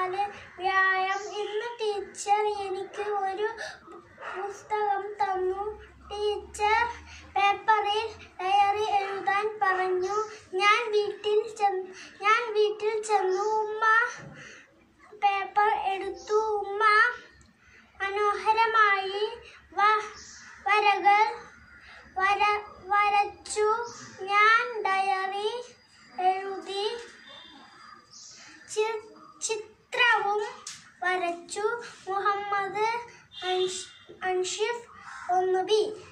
നാല് വ്യായാം ഇന്ന് ടീച്ചർ എനിക്ക് ഒരു പുസ്തകം തന്നു ടീച്ചർ പേപ്പറിൽ ഡയറി എഴുതാൻ പറഞ്ഞു ഞാൻ വീട്ടിൽ ചെന്ന് ഞാൻ വീട്ടിൽ ചെന്നു ഉമ്മ പേപ്പർ എടുത്തു ഉമ്മ മനോഹരമായി വ- വരകൾ വര വരച്ചു ഞാൻ ഡയറി എഴുതി ചി- ചിത്രവും വരച്ചു മുഹമ്മദ് അൻഷ്- അൻഷിഫ് ഒന്ന് ബി